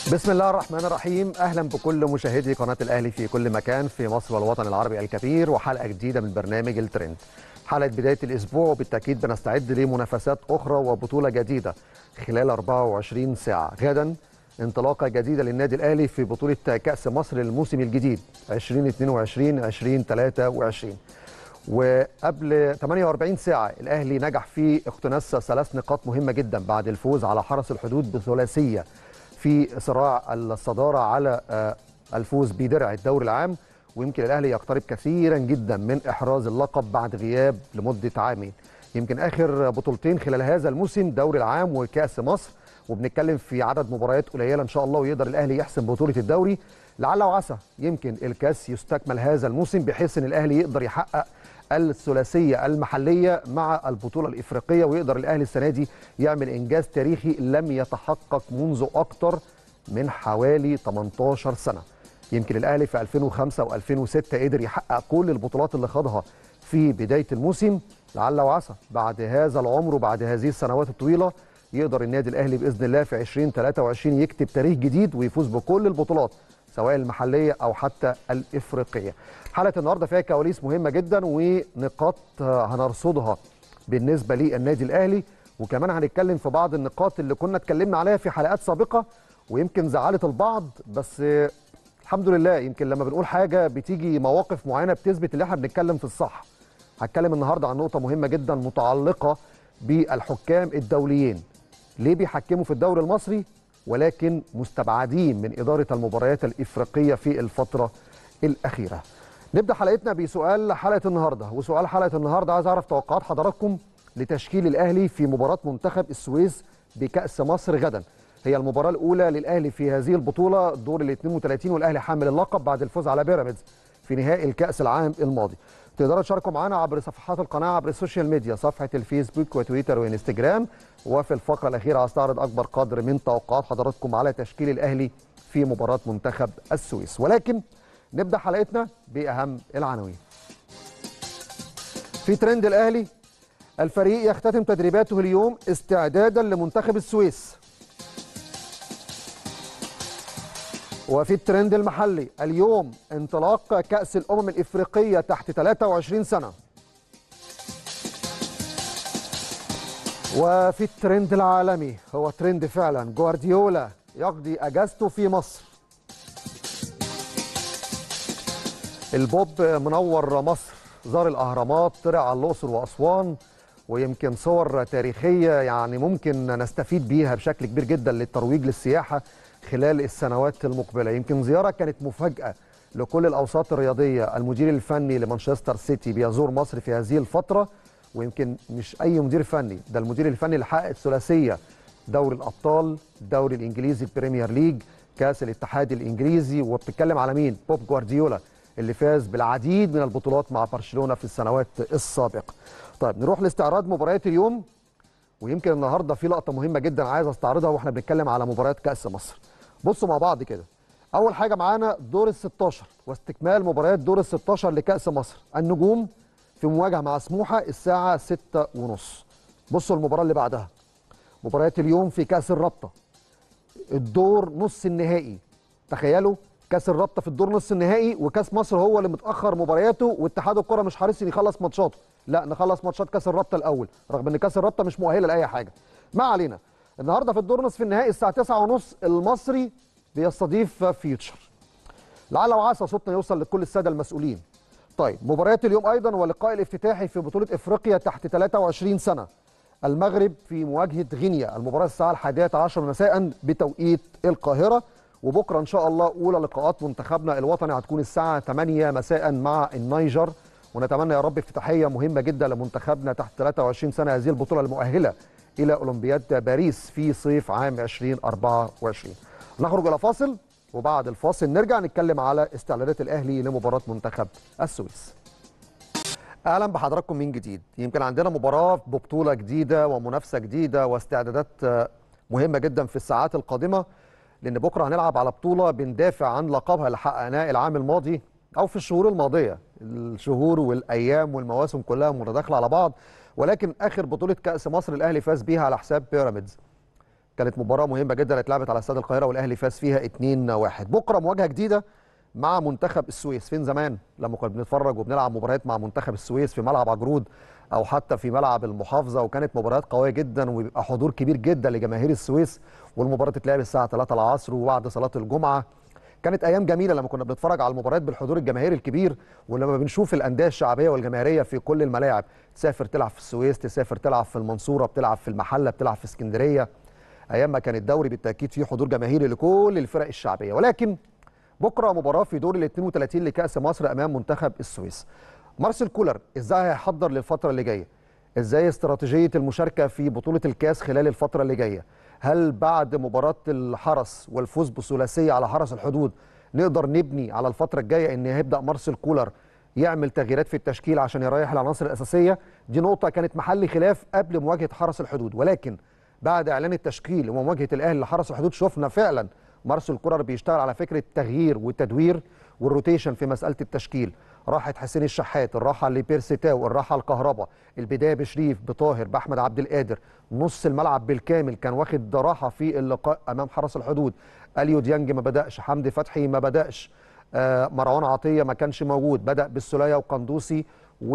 بسم الله الرحمن الرحيم اهلا بكل مشاهدي قناه الاهلي في كل مكان في مصر والوطن العربي الكبير وحلقه جديده من برنامج الترند حلقه بدايه الاسبوع وبالتاكيد بنستعد لمنافسات اخرى وبطوله جديده خلال 24 ساعه غدا انطلاقه جديده للنادي الاهلي في بطوله كاس مصر للموسم الجديد 2022 2023 وقبل 48 ساعه الاهلي نجح في اقتناص ثلاث نقاط مهمه جدا بعد الفوز على حرس الحدود بثلاثيه في صراع الصداره على الفوز بدرع الدوري العام ويمكن الاهلي يقترب كثيرا جدا من احراز اللقب بعد غياب لمده عامين يمكن اخر بطولتين خلال هذا الموسم دوري العام وكاس مصر وبنتكلم في عدد مباريات قليله ان شاء الله ويقدر الاهلي يحسم بطوله الدوري لعل وعسى يمكن الكاس يستكمل هذا الموسم بحيث ان الاهلي يقدر يحقق الثلاثيه المحليه مع البطوله الافريقيه ويقدر الاهلي السنه دي يعمل انجاز تاريخي لم يتحقق منذ اكثر من حوالي 18 سنه يمكن الاهلي في 2005 و2006 قدر يحقق كل البطولات اللي خاضها في بدايه الموسم لعل وعسى بعد هذا العمر وبعد هذه السنوات الطويله يقدر النادي الاهلي باذن الله في 2023 يكتب تاريخ جديد ويفوز بكل البطولات سواء المحليه او حتى الافريقيه. حلقه النهارده فيها كواليس مهمه جدا ونقاط هنرصدها بالنسبه للنادي الاهلي وكمان هنتكلم في بعض النقاط اللي كنا اتكلمنا عليها في حلقات سابقه ويمكن زعلت البعض بس الحمد لله يمكن لما بنقول حاجه بتيجي مواقف معينه بتثبت ان احنا بنتكلم في الصح. هتكلم النهارده عن نقطه مهمه جدا متعلقه بالحكام الدوليين. ليه بيحكموا في الدوري المصري ولكن مستبعدين من إدارة المباريات الإفريقية في الفترة الأخيرة نبدأ حلقتنا بسؤال حلقة النهاردة وسؤال حلقة النهاردة عايز أعرف توقعات حضراتكم لتشكيل الأهلي في مباراة منتخب السويس بكأس مصر غدا هي المباراة الأولى للأهلي في هذه البطولة دور ال 32 والأهلي حامل اللقب بعد الفوز على بيراميدز في نهائي الكأس العام الماضي تقدروا تشاركوا معنا عبر صفحات القناه عبر السوشيال ميديا صفحه الفيسبوك وتويتر وانستجرام وفي الفقره الاخيره هستعرض اكبر قدر من توقعات حضراتكم على تشكيل الاهلي في مباراه منتخب السويس ولكن نبدا حلقتنا باهم العناوين في ترند الاهلي الفريق يختتم تدريباته اليوم استعدادا لمنتخب السويس وفي الترند المحلي اليوم انطلاق كأس الأمم الإفريقية تحت 23 سنة وفي الترند العالمي هو ترند فعلا جوارديولا يقضي أجازته في مصر البوب منور مصر زار الأهرامات طلع على الأقصر وأسوان ويمكن صور تاريخية يعني ممكن نستفيد بيها بشكل كبير جدا للترويج للسياحة خلال السنوات المقبله يمكن زياره كانت مفاجاه لكل الاوساط الرياضيه المدير الفني لمانشستر سيتي بيزور مصر في هذه الفتره ويمكن مش اي مدير فني ده المدير الفني اللي حقق الثلاثيه دوري الابطال الدوري الانجليزي البريمير ليج كاس الاتحاد الانجليزي وبتتكلم على مين بوب جوارديولا اللي فاز بالعديد من البطولات مع برشلونه في السنوات السابقه طيب نروح لاستعراض مباريات اليوم ويمكن النهارده في لقطه مهمه جدا عايز استعرضها واحنا بنتكلم على مباريات كاس مصر بصوا مع بعض كده اول حاجه معانا دور ال 16 واستكمال مباريات دور ال 16 لكاس مصر النجوم في مواجهه مع سموحه الساعه 6 ونص بصوا المباراه اللي بعدها مباريات اليوم في كاس الرابطه الدور نص النهائي تخيلوا كاس الرابطه في الدور نص النهائي وكاس مصر هو اللي متاخر مبارياته واتحاد الكره مش حريص ان يخلص ماتشاته لا نخلص ماتشات كاس الرابطه الاول رغم ان كاس الرابطه مش مؤهله لاي حاجه ما علينا النهارده في الدور نصف النهائي الساعه 9:30 المصري بيستضيف فيوتشر لعل وعسى صوتنا يوصل لكل الساده المسؤولين طيب مباريات اليوم ايضا واللقاء الافتتاحي في بطوله افريقيا تحت 23 سنه المغرب في مواجهه غينيا المباراه الساعه الحادية عشر مساء بتوقيت القاهره وبكره ان شاء الله اولى لقاءات منتخبنا الوطني هتكون الساعه 8 مساء مع النيجر ونتمنى يا رب افتتاحيه مهمه جدا لمنتخبنا تحت 23 سنه هذه البطوله المؤهله الى اولمبياد باريس في صيف عام 2024 نخرج الى فاصل وبعد الفاصل نرجع نتكلم على استعدادات الاهلي لمباراه منتخب السويس اهلا بحضراتكم من جديد يمكن عندنا مباراه ببطوله جديده ومنافسه جديده واستعدادات مهمه جدا في الساعات القادمه لان بكره هنلعب على بطوله بندافع عن لقبها اللي حققناه العام الماضي او في الشهور الماضيه الشهور والايام والمواسم كلها متداخله على بعض ولكن اخر بطوله كاس مصر الاهلي فاز بيها على حساب بيراميدز كانت مباراه مهمه جدا اتلعبت على استاد القاهره والاهلي فاز فيها 2-1 بكره مواجهه جديده مع منتخب السويس فين زمان لما كنا بنتفرج وبنلعب مباريات مع منتخب السويس في ملعب عجرود او حتى في ملعب المحافظه وكانت مباريات قويه جدا وبيبقى حضور كبير جدا لجماهير السويس والمباراه تتلعب الساعه 3 العصر وبعد صلاه الجمعه كانت ايام جميله لما كنا بنتفرج على المباريات بالحضور الجماهيري الكبير ولما بنشوف الانديه الشعبيه والجماهيريه في كل الملاعب تسافر تلعب في السويس تسافر تلعب في المنصوره بتلعب في المحله بتلعب في اسكندريه ايام ما كان الدوري بالتاكيد فيه حضور جماهيري لكل الفرق الشعبيه ولكن بكره مباراه في دور ال 32 لكاس مصر امام منتخب السويس مارسيل كولر ازاي هيحضر للفتره اللي جايه ازاي استراتيجيه المشاركه في بطوله الكاس خلال الفتره اللي جايه هل بعد مباراه الحرس والفوز بثلاثيه على حرس الحدود نقدر نبني على الفتره الجايه ان هيبدا مارسيل كولر يعمل تغييرات في التشكيل عشان يريح العناصر الاساسيه دي نقطه كانت محل خلاف قبل مواجهه حرس الحدود ولكن بعد اعلان التشكيل ومواجهه الاهلي لحرس الحدود شفنا فعلا مارسيل كولر بيشتغل على فكره تغيير والتدوير والروتيشن في مساله التشكيل راحه حسين الشحات الراحه لبيرسي تاو الراحه الكهرباء البدايه بشريف بطاهر باحمد عبد القادر نص الملعب بالكامل كان واخد راحه في اللقاء امام حرس الحدود اليو ديانج ما بداش حمدي فتحي ما بداش آه مروان عطيه ما كانش موجود بدا بالسوليه وقندوسي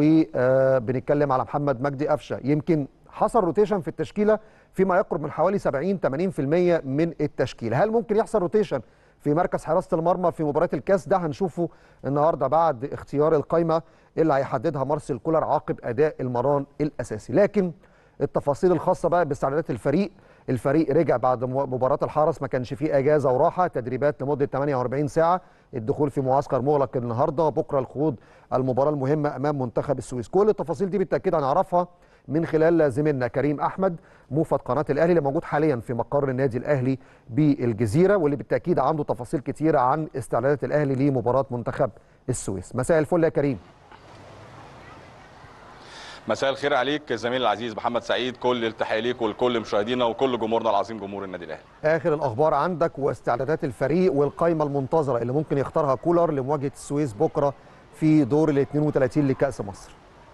وبنتكلم على محمد مجدي قفشه يمكن حصل روتيشن في التشكيله فيما يقرب من حوالي 70 80% من التشكيله هل ممكن يحصل روتيشن في مركز حراسه المرمى في مباراه الكاس ده هنشوفه النهارده بعد اختيار القائمه اللي هيحددها مارسيل كولر عقب اداء المران الاساسي لكن التفاصيل الخاصه بقى باستعدادات الفريق الفريق رجع بعد مباراه الحرس ما كانش فيه اجازه وراحه تدريبات لمده 48 ساعه الدخول في معسكر مغلق النهارده بكره الخوض المباراه المهمه امام منتخب السويس كل التفاصيل دي بالتاكيد هنعرفها من خلال زميلنا كريم احمد موفد قناه الاهلي اللي موجود حاليا في مقر النادي الاهلي بالجزيره واللي بالتاكيد عنده تفاصيل كتيره عن استعدادات الاهلي لمباراه منتخب السويس مساء الفل يا كريم مساء الخير عليك زميلي العزيز محمد سعيد كل التحيه ليك ولكل مشاهدينا وكل جمهورنا العظيم جمهور النادي الاهلي اخر الاخبار عندك واستعدادات الفريق والقائمه المنتظره اللي ممكن يختارها كولر لمواجهه السويس بكره في دور ال 32 لكاس مصر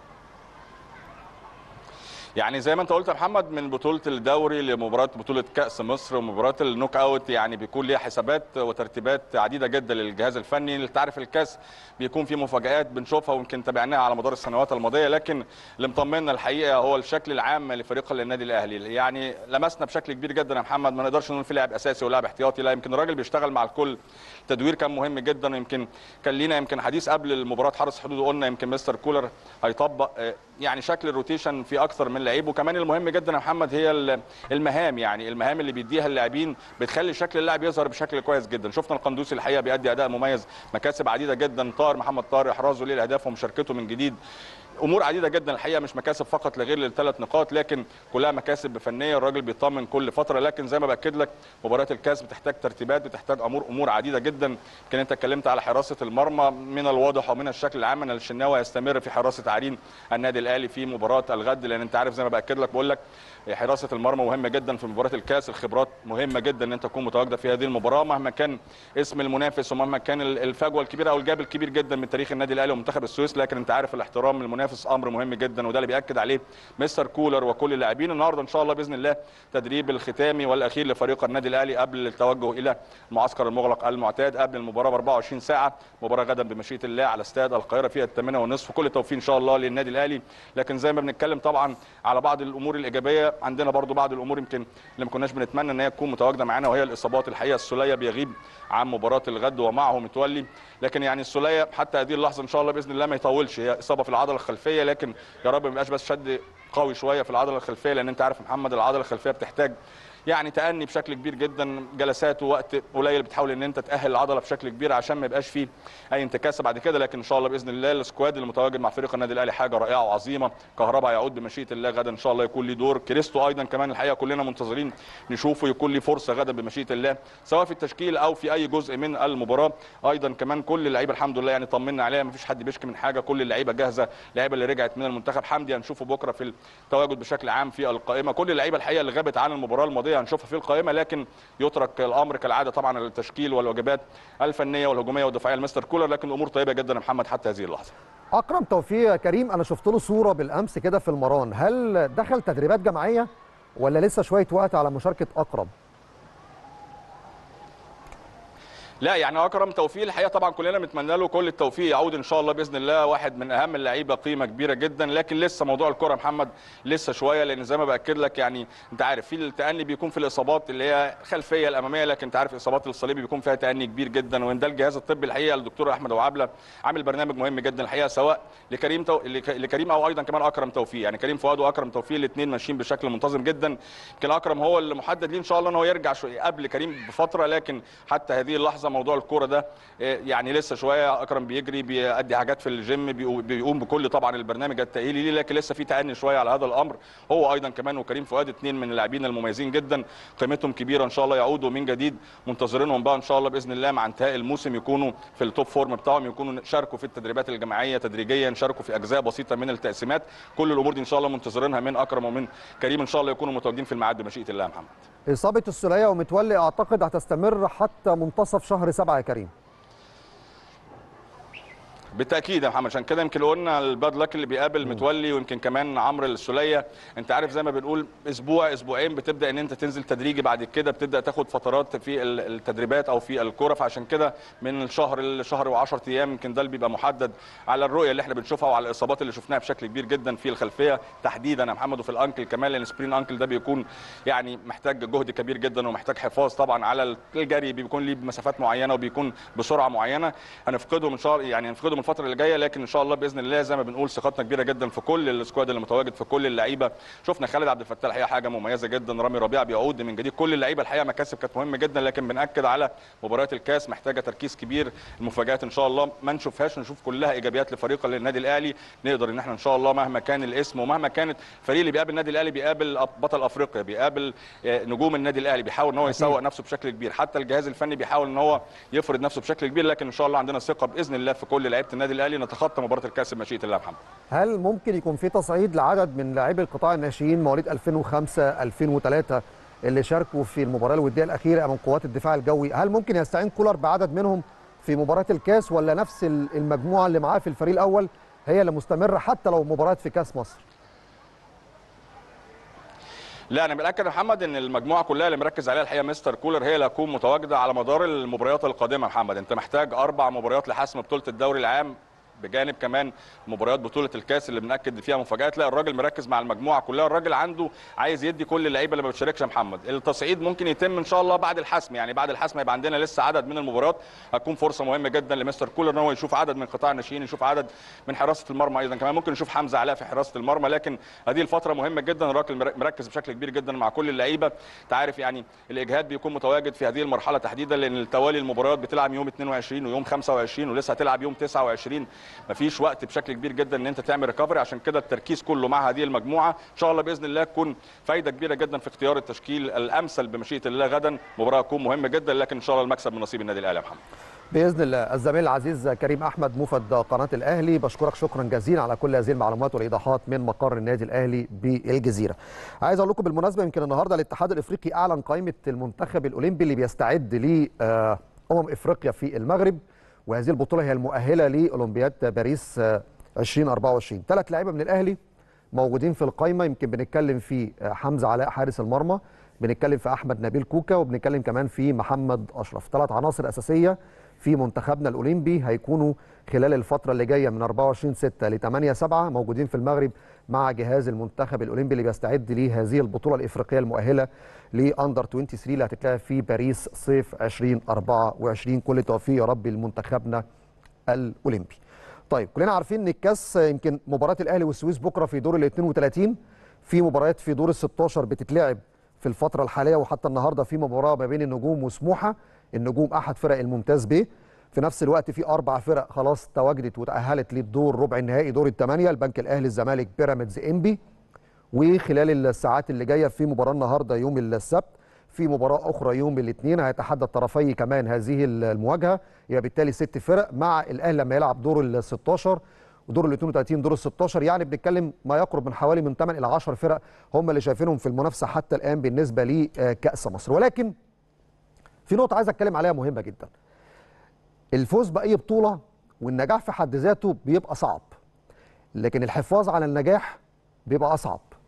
يعني زي ما انت قلت يا محمد من بطوله الدوري لمباراه بطوله كاس مصر ومباراه النوك اوت يعني بيكون ليها حسابات وترتيبات عديده جدا للجهاز الفني انت عارف الكاس بيكون فيه مفاجات بنشوفها ويمكن تابعناها على مدار السنوات الماضيه لكن اللي مطمنا الحقيقه هو الشكل العام لفريق النادي الاهلي يعني لمسنا بشكل كبير جدا يا محمد ما نقدرش نقول في لاعب اساسي ولاعب احتياطي لا يمكن الراجل بيشتغل مع الكل التدوير كان مهم جدا ويمكن كان لينا يمكن حديث قبل المباراه حرس حدود وقلنا يمكن مستر كولر هيطبق يعني شكل الروتيشن في اكثر من لعيب وكمان المهم جدا يا محمد هي المهام يعني المهام اللي بيديها اللاعبين بتخلي شكل اللاعب يظهر بشكل كويس جدا شفنا القندوسي الحقيقه بيأدي اداء مميز مكاسب عديده جدا طاهر محمد طاهر احرازه للاهداف ومشاركته من جديد امور عديده جدا الحقيقه مش مكاسب فقط لغير للثلاث نقاط لكن كلها مكاسب فنيه الراجل بيطمن كل فتره لكن زي ما باكد لك مباراه الكاس بتحتاج ترتيبات بتحتاج امور امور عديده جدا يمكن انت اتكلمت على حراسه المرمى من الواضح ومن الشكل العام ان الشناوي يستمر في حراسه عرين النادي الاهلي في مباراه الغد لان انت عارف زي ما باكد لك بقول لك حراسه المرمى مهمه جدا في مباراه الكاس الخبرات مهمه جدا ان انت تكون متواجده في هذه المباراه مهما كان اسم المنافس ومهما كان الفجوه الكبيره او الجاب الكبير جدا من تاريخ النادي الاهلي ومنتخب السويس لكن انت عارف الاحترام للمنافس امر مهم جدا وده اللي بياكد عليه مستر كولر وكل اللاعبين النهارده ان شاء الله باذن الله تدريب الختامي والاخير لفريق النادي الاهلي قبل التوجه الى المعسكر المغلق المعتاد قبل المباراه ب 24 ساعه مباراه غدا بمشيئه الله على استاد القاهره فيها الثامنه ونصف كل التوفيق ان شاء الله للنادي الاهلي لكن زي ما بنتكلم طبعا على بعض الامور الايجابيه عندنا برضو بعض الامور يمكن اللي ما كناش بنتمنى ان هي تكون متواجده معانا وهي الاصابات الحقيقه السوليه بيغيب عن مباراه الغد ومعه متولي لكن يعني السوليه حتى هذه اللحظه ان شاء الله باذن الله ما يطولش هي اصابه في العضله الخلفيه لكن يا رب ما يبقاش بس شد قوي شويه في العضله الخلفيه لان انت عارف محمد العضله الخلفيه بتحتاج يعني تأني بشكل كبير جدا جلسات ووقت قليل بتحاول ان انت تأهل العضله بشكل كبير عشان ما يبقاش فيه اي انتكاسه بعد كده لكن ان شاء الله باذن الله السكواد اللي متواجد مع فريق النادي الاهلي حاجه رائعه وعظيمه كهربا يعود بمشيئه الله غدا ان شاء الله يكون له دور كريستو ايضا كمان الحقيقه كلنا منتظرين نشوفه يكون له فرصه غدا بمشيئه الله سواء في التشكيل او في اي جزء من المباراه ايضا كمان كل اللعيبه الحمد لله يعني طمنا عليها ما فيش حد بيشكي من حاجه كل اللعيبه جاهزه اللعيبه اللي رجعت من المنتخب حمدي هنشوفه بكره في التواجد بشكل عام في القائمه كل اللعيبه الحقيقه اللي غابت عن المباراه الماضيه هنشوفها في القائمه لكن يترك الامر كالعاده طبعا للتشكيل والواجبات الفنيه والهجوميه والدفاعيه لمستر كولر لكن الامور طيبه جدا يا محمد حتى هذه اللحظه اكرم توفيق يا كريم انا شفت له صوره بالامس كده في المران هل دخل تدريبات جماعيه ولا لسه شويه وقت على مشاركه اكرم لا يعني اكرم توفيق الحقيقه طبعا كلنا بنتمنى له كل التوفيق يعود ان شاء الله باذن الله واحد من اهم اللعيبه قيمه كبيره جدا لكن لسه موضوع الكره يا محمد لسه شويه لان زي ما باكد لك يعني انت عارف في التاني بيكون في الاصابات اللي هي خلفيه الاماميه لكن انت عارف اصابات الصليبي بيكون فيها تاني كبير جدا وان ده الجهاز الطبي الحقيقه الدكتور احمد ابو عبله عامل برنامج مهم جدا الحقيقه سواء لكريم تو... لك- لكريم او ايضا كمان اكرم توفيق يعني كريم فؤاد واكرم توفيق الاثنين ماشيين بشكل منتظم جدا يمكن اكرم هو اللي محدد ليه ان شاء الله ان هو يرجع شوية قبل كريم بفتره لكن حتى هذه اللحظه موضوع الكوره ده آه، يعني لسه شويه اكرم بيجري بيأدي حاجات في الجيم بيقو- بيقوم بكل طبعا البرنامج التاهيلي ليه لكن لسه في تأني شويه على هذا الامر هو ايضا كمان وكريم فؤاد اثنين من اللاعبين المميزين جدا قيمتهم كبيره ان شاء الله يعودوا من جديد منتظرينهم بقى ان شاء الله باذن الله مع انتهاء الموسم يكونوا في التوب فورم بتاعهم يكونوا شاركوا في التدريبات الجماعيه تدريجيا شاركوا في اجزاء بسيطه من التقسيمات كل الامور دي ان شاء الله منتظرينها من اكرم ومن كريم ان شاء الله يكونوا متواجدين في الميعاد بمشيئه الله يا محمد اصابه السوليه ومتولي اعتقد هتستمر حتى منتصف شهر سبعة يا كريم بالتاكيد يا محمد عشان كده يمكن قلنا الباد لك اللي بيقابل متولي ويمكن كمان عمرو السوليه انت عارف زي ما بنقول اسبوع اسبوعين بتبدا ان انت تنزل تدريجي بعد كده بتبدا تاخد فترات في ال- التدريبات او في الكوره فعشان كده من الشهر لشهر و10 ايام يمكن ده اللي بيبقى محدد على الرؤيه اللي احنا بنشوفها وعلى الاصابات اللي شفناها بشكل كبير جدا في الخلفيه تحديدا يا محمد وفي الانكل كمان لان سبرين انكل ده بيكون يعني محتاج جهد كبير جدا ومحتاج حفاظ طبعا على الجري بيكون ليه مسافات معينه وبيكون بسرعه معينه هنفقدهم ان شاء الله يعني هنفقدهم الفتره اللي جايه لكن ان شاء الله باذن الله زي ما بنقول ثقتنا كبيره جدا في كل السكواد اللي متواجد في كل اللعيبه شفنا خالد عبد الفتاح الحقيقه حاجه مميزه جدا رامي ربيعه بيعود من جديد كل اللعيبه الحقيقه مكاسب كانت مهمه جدا لكن بناكد على مباريات الكاس محتاجه تركيز كبير المفاجات ان شاء الله ما نشوفهاش نشوف كلها ايجابيات لفريق النادي الاهلي نقدر ان احنا ان شاء الله مهما كان الاسم ومهما كانت الفريق اللي بيقابل النادي الاهلي بيقابل أب- بطل افريقيا بيقابل آه، نجوم النادي الاهلي بيحاول ان هو يسوق نفسه بشكل كبير حتى الجهاز الفني بيحاول ان هو يفرض نفسه بشكل كبير لكن ان شاء الله عندنا ثقه باذن الله في كل لعيبه النادي الاهلي نتخطى مباراه الكاس بمشيئه الله يا محمد هل ممكن يكون في تصعيد لعدد من لاعبي القطاع الناشئين مواليد 2005 2003 اللي شاركوا في المباراه الوديه الاخيره امام قوات الدفاع الجوي هل ممكن يستعين كولر بعدد منهم في مباراه الكاس ولا نفس ال- المجموعه اللي معاه في الفريق الاول هي اللي مستمره حتى لو مباراه في كاس مصر لا انا متاكد يا محمد ان المجموعه كلها اللي مركز عليها الحقيقه مستر كولر هي اللي هتكون متواجده على مدار المباريات القادمه يا محمد انت محتاج اربع مباريات لحسم بطوله الدوري العام بجانب كمان مباريات بطوله الكاس اللي بناكد فيها مفاجات لا الراجل مركز مع المجموعه كلها الراجل عنده عايز يدي كل اللعيبه اللي ما بتشاركش يا محمد التصعيد ممكن يتم ان شاء الله بعد الحسم يعني بعد الحسم يبقى عندنا لسه عدد من المباريات هتكون فرصه مهمه جدا لمستر كولر ان هو يشوف عدد من قطاع الناشئين يشوف عدد من حراسه المرمى ايضا كمان ممكن نشوف حمزه علاء في حراسه المرمى لكن هذه الفتره مهمه جدا الراجل مر- مركز بشكل كبير جدا مع كل اللعيبه انت عارف يعني الاجهاد بيكون متواجد في هذه المرحله تحديدا لان التوالي المباريات بتلعب يوم 22 ويوم 25 ولسه هتلعب يوم 29 مفيش وقت بشكل كبير جدا ان انت تعمل ريكفري عشان كده التركيز كله مع هذه المجموعه ان شاء الله باذن الله تكون فايده كبيره جدا في اختيار التشكيل الامثل بمشيئه الله غدا مباراه تكون مهمه جدا لكن ان شاء الله المكسب من نصيب النادي الاهلي يا محمد باذن الله الزميل العزيز كريم احمد موفد قناه الاهلي بشكرك شكرا جزيلا على كل هذه المعلومات والايضاحات من مقر النادي الاهلي بالجزيره. عايز اقول لكم بالمناسبه يمكن النهارده الاتحاد الافريقي اعلن قائمه المنتخب الاولمبي اللي بيستعد ل آه، امم افريقيا في المغرب وهذه البطوله هي المؤهله لاولمبياد باريس آه، 2024 ثلاث لعيبه من الاهلي موجودين في القائمه يمكن بنتكلم في آه، حمزه علاء حارس المرمى بنتكلم في احمد نبيل كوكا وبنتكلم كمان في محمد اشرف ثلاث عناصر اساسيه في منتخبنا الاولمبي هيكونوا خلال الفتره اللي جايه من 24 6 ل 8 7 موجودين في المغرب مع جهاز المنتخب الاولمبي اللي بيستعد لهذه البطوله الافريقيه المؤهله لاندر 23 اللي هتتلعب في باريس صيف 2024 كل التوفيق يا رب لمنتخبنا الاولمبي. طيب كلنا عارفين ان الكاس يمكن مباراه الاهلي والسويس بكره في دور ال 32 في مباريات في دور ال 16 بتتلعب في الفتره الحاليه وحتى النهارده في مباراه ما بين النجوم وسموحه النجوم احد فرق الممتاز ب في نفس الوقت في اربع فرق خلاص تواجدت وتاهلت للدور ربع النهائي دور الثمانيه البنك الاهلي الزمالك بيراميدز انبي وخلال الساعات اللي جايه في مباراه النهارده يوم السبت في مباراه اخرى يوم الاثنين هيتحدى الطرفي كمان هذه المواجهه يبقى بالتالي ست فرق مع الاهلي لما يلعب دور ال 16 ودور ال 32 دور ال 16 يعني بنتكلم ما يقرب من حوالي من 8 الى 10 فرق هم اللي شايفينهم في المنافسه حتى الان بالنسبه لكاس مصر ولكن في نقطه عايز اتكلم عليها مهمه جدا الفوز باي بطوله والنجاح في حد ذاته بيبقى صعب لكن الحفاظ على النجاح بيبقى اصعب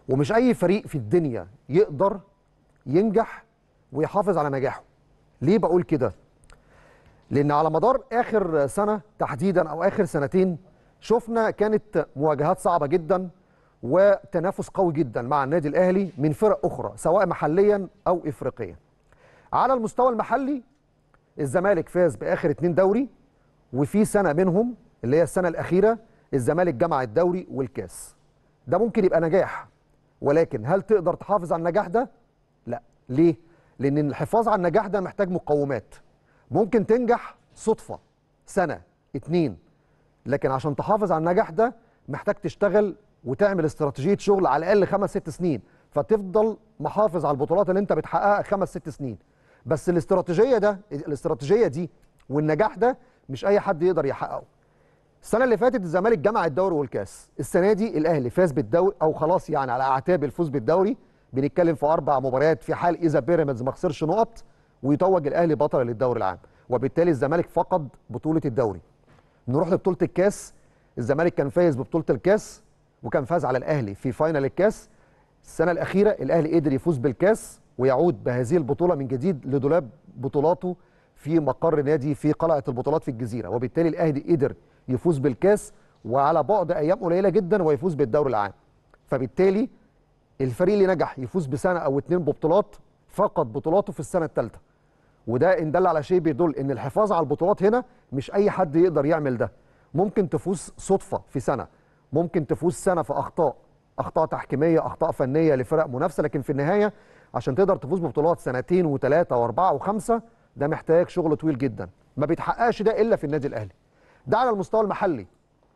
ومش اي فريق في الدنيا يقدر ينجح ويحافظ على نجاحه ليه بقول كده لان على مدار اخر سنه تحديدا او اخر سنتين شفنا كانت مواجهات صعبه جدا وتنافس قوي جدا مع النادي الاهلي من فرق اخرى سواء محليا او افريقيا على المستوى المحلي الزمالك فاز باخر اتنين دوري وفي سنه منهم اللي هي السنه الاخيره الزمالك جمع الدوري والكاس ده ممكن يبقى نجاح ولكن هل تقدر تحافظ على النجاح ده لا ليه لان الحفاظ على النجاح ده محتاج مقومات ممكن تنجح صدفه سنه اتنين لكن عشان تحافظ على النجاح ده محتاج تشتغل وتعمل استراتيجيه شغل على الاقل خمس ست سنين فتفضل محافظ على البطولات اللي انت بتحققها خمس ست سنين بس الاستراتيجيه ده الاستراتيجيه دي والنجاح ده مش اي حد يقدر يحققه السنه اللي فاتت الزمالك جمع الدوري والكاس السنه دي الاهلي فاز بالدوري او خلاص يعني على اعتاب الفوز بالدوري بنتكلم في اربع مباريات في حال اذا بيراميدز ما خسرش نقط ويتوج الاهلي بطل للدوري العام وبالتالي الزمالك فقد بطوله الدوري نروح لبطوله الكاس الزمالك كان فايز ببطوله الكاس وكان فاز على الاهلي في فاينل الكاس السنه الاخيره الاهلي قدر يفوز بالكاس ويعود بهذه البطوله من جديد لدولاب بطولاته في مقر نادي في قلعه البطولات في الجزيره وبالتالي الاهلي قدر يفوز بالكاس وعلى بعد ايام قليله جدا ويفوز بالدوري العام فبالتالي الفريق اللي نجح يفوز بسنه او اتنين ببطولات فقد بطولاته في السنه الثالثه وده ان دل على شيء بيدل ان الحفاظ على البطولات هنا مش اي حد يقدر يعمل ده ممكن تفوز صدفه في سنه ممكن تفوز سنه في اخطاء اخطاء تحكيميه اخطاء فنيه لفرق منافسه لكن في النهايه عشان تقدر تفوز ببطولات سنتين وثلاثه واربعه وخمسه ده محتاج شغل طويل جدا ما بيتحققش ده الا في النادي الاهلي ده على المستوى المحلي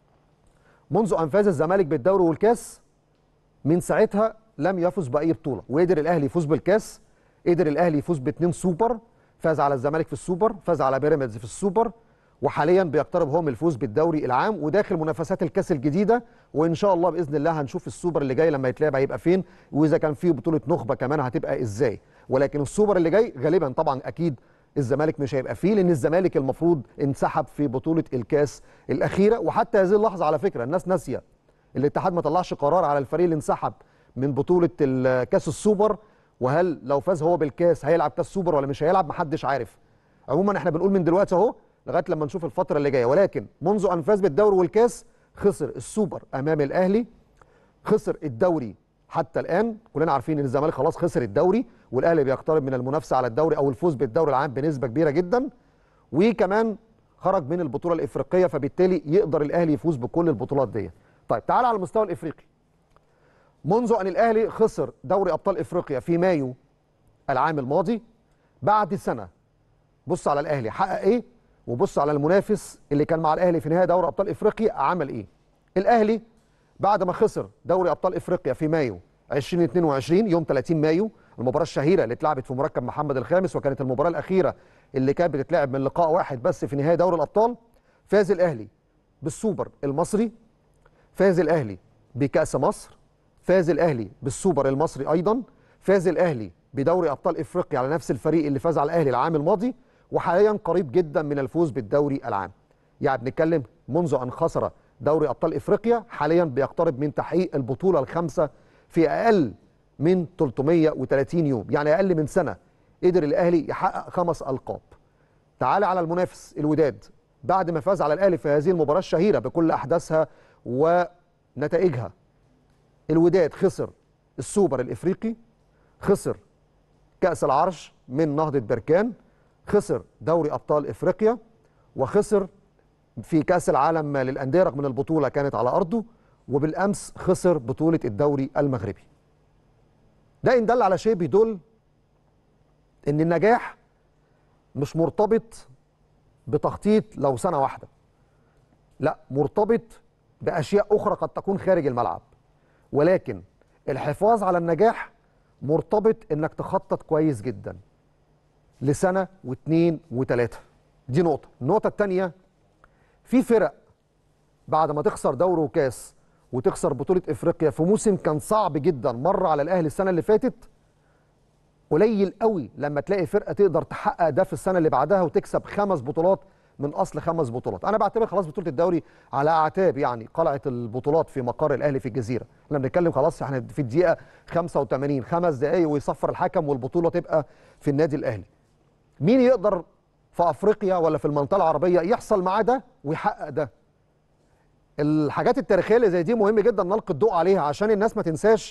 منذ ان فاز الزمالك بالدوري والكاس من ساعتها لم يفز باي بطوله وقدر الاهلي يفوز بالكاس قدر الاهلي يفوز باثنين سوبر فاز على الزمالك في السوبر فاز على بيراميدز في السوبر وحاليا بيقترب هو من الفوز بالدوري العام وداخل منافسات الكاس الجديده وان شاء الله باذن الله هنشوف السوبر اللي جاي لما يتلعب هيبقى فين واذا كان فيه بطوله نخبه كمان هتبقى ازاي ولكن السوبر اللي جاي غالبا طبعا اكيد الزمالك مش هيبقى فيه لان الزمالك المفروض انسحب في بطوله الكاس الاخيره وحتى هذه اللحظه على فكره الناس ناسيه الاتحاد ما طلعش قرار على الفريق اللي انسحب من بطوله كاس السوبر وهل لو فاز هو بالكاس هيلعب كاس سوبر ولا مش هيلعب محدش عارف عموما احنا بنقول من دلوقتي اهو لغايه لما نشوف الفتره اللي جايه ولكن منذ ان فاز بالدوري والكاس خسر السوبر امام الاهلي خسر الدوري حتى الان كلنا عارفين ان الزمالك خلاص خسر الدوري والاهلي بيقترب من المنافسه على الدوري او الفوز بالدوري العام بنسبه كبيره جدا وكمان خرج من البطوله الافريقيه فبالتالي يقدر الاهلي يفوز بكل البطولات دي طيب تعال على المستوى الافريقي منذ ان الاهلي خسر دوري ابطال افريقيا في مايو العام الماضي بعد سنه بص على الاهلي حقق ايه وبص على المنافس اللي كان مع الاهلي في نهايه دوري ابطال افريقيا عمل ايه الاهلي بعد ما خسر دوري ابطال افريقيا في مايو 2022 يوم 30 مايو المباراه الشهيره اللي اتلعبت في مركب محمد الخامس وكانت المباراه الاخيره اللي كانت بتتلعب من لقاء واحد بس في نهايه دوري الابطال فاز الاهلي بالسوبر المصري فاز الاهلي بكاس مصر فاز الاهلي بالسوبر المصري ايضا فاز الاهلي بدوري ابطال افريقيا على نفس الفريق اللي فاز على الاهلي العام الماضي وحاليا قريب جدا من الفوز بالدوري العام يعني بنتكلم منذ ان خسر دوري ابطال افريقيا حاليا بيقترب من تحقيق البطوله الخامسه في اقل من 330 يوم يعني اقل من سنه قدر الاهلي يحقق خمس القاب تعال على المنافس الوداد بعد ما فاز على الاهلي في هذه المباراه الشهيره بكل احداثها ونتائجها الوداد خسر السوبر الافريقي خسر كاس العرش من نهضه بركان خسر دوري ابطال افريقيا وخسر في كاس العالم للانديه رغم ان البطوله كانت على ارضه وبالامس خسر بطوله الدوري المغربي ده ان دل على شيء بيدل ان النجاح مش مرتبط بتخطيط لو سنه واحده لا مرتبط باشياء اخرى قد تكون خارج الملعب ولكن الحفاظ على النجاح مرتبط انك تخطط كويس جدا لسنه واثنين وثلاثه دي نقطه النقطه الثانيه في فرق بعد ما تخسر دوري وكاس وتخسر بطوله افريقيا في موسم كان صعب جدا مر على الاهلي السنه اللي فاتت قليل قوي لما تلاقي فرقه تقدر تحقق ده في السنه اللي بعدها وتكسب خمس بطولات من اصل خمس بطولات انا بعتبر خلاص بطوله الدوري على اعتاب يعني قلعه البطولات في مقر الاهلي في الجزيره احنا بنتكلم خلاص احنا في الدقيقه 85 خمس دقائق ويصفر الحكم والبطوله تبقى في النادي الاهلي مين يقدر في افريقيا ولا في المنطقه العربيه يحصل معاه ده ويحقق ده الحاجات التاريخيه اللي زي دي مهم جدا نلقي الضوء عليها عشان الناس ما تنساش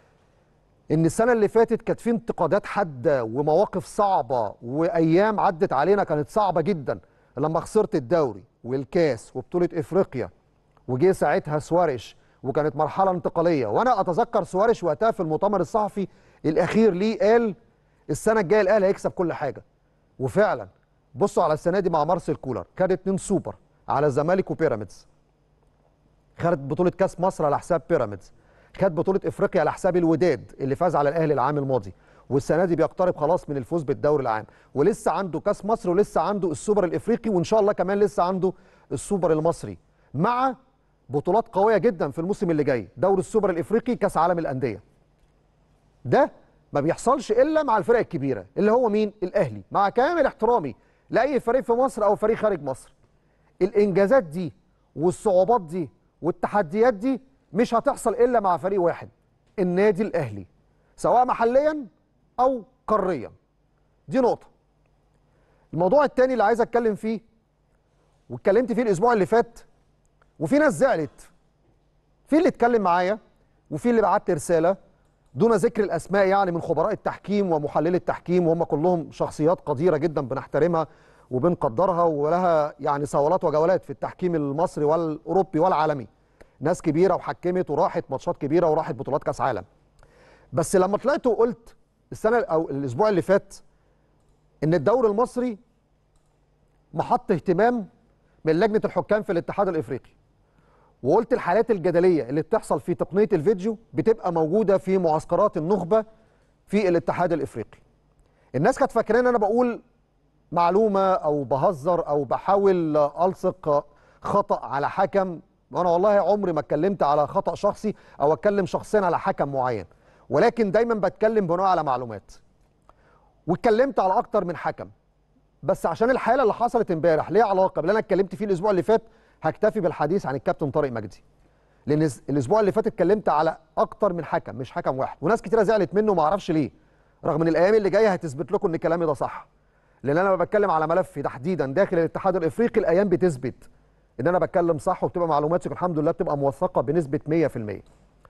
ان السنه اللي فاتت كانت في انتقادات حاده ومواقف صعبه وايام عدت علينا كانت صعبه جدا لما خسرت الدوري والكاس وبطوله افريقيا وجه ساعتها سواريش وكانت مرحله انتقاليه وانا اتذكر سواريش وقتها في المؤتمر الصحفي الاخير ليه قال السنه الجايه الاهلي هيكسب كل حاجه وفعلا بصوا على السنه دي مع مارسيل كولر كانت اتنين سوبر على الزمالك وبيراميدز خدت بطوله كاس مصر على حساب بيراميدز خد بطوله افريقيا على حساب الوداد اللي فاز على الاهلي العام الماضي والسنه دي بيقترب خلاص من الفوز بالدوري العام ولسه عنده كاس مصر ولسه عنده السوبر الافريقي وان شاء الله كمان لسه عنده السوبر المصري مع بطولات قويه جدا في الموسم اللي جاي دوري السوبر الافريقي كاس عالم الانديه ده ما بيحصلش الا مع الفرق الكبيره اللي هو مين الاهلي مع كامل احترامي لاي فريق في مصر او فريق خارج مصر الانجازات دي والصعوبات دي والتحديات دي مش هتحصل الا مع فريق واحد النادي الاهلي سواء محليا او قاريا دي نقطه الموضوع الثاني اللي عايز اتكلم فيه واتكلمت فيه الاسبوع اللي فات وفي ناس زعلت في اللي اتكلم معايا وفي اللي بعت رساله دون ذكر الاسماء يعني من خبراء التحكيم ومحللي التحكيم وهم كلهم شخصيات قديره جدا بنحترمها وبنقدرها ولها يعني صولات وجولات في التحكيم المصري والاوروبي والعالمي ناس كبيره وحكمت وراحت ماتشات كبيره وراحت بطولات كاس عالم بس لما طلعت وقلت السنه او الاسبوع اللي فات ان الدوري المصري محط اهتمام من لجنه الحكام في الاتحاد الافريقي وقلت الحالات الجدليه اللي بتحصل في تقنيه الفيديو بتبقى موجوده في معسكرات النخبه في الاتحاد الافريقي الناس كانت فاكرين انا بقول معلومه او بهزر او بحاول الصق خطا على حكم وانا والله عمري ما اتكلمت على خطا شخصي او اتكلم شخصيا على حكم معين ولكن دايما بتكلم بناء على معلومات واتكلمت على اكتر من حكم بس عشان الحاله اللي حصلت امبارح ليها علاقه باللي انا اتكلمت فيه الاسبوع اللي فات هكتفي بالحديث عن الكابتن طارق مجدي لان الاسبوع اللي فات اتكلمت على اكتر من حكم مش حكم واحد وناس كتيره زعلت منه ما اعرفش ليه رغم ان الايام اللي جايه هتثبت لكم ان كلامي ده صح لان انا بتكلم على ملفي تحديدا داخل الاتحاد الافريقي الايام بتثبت ان انا بتكلم صح وبتبقى معلوماتي الحمد لله بتبقى موثقه بنسبه 100%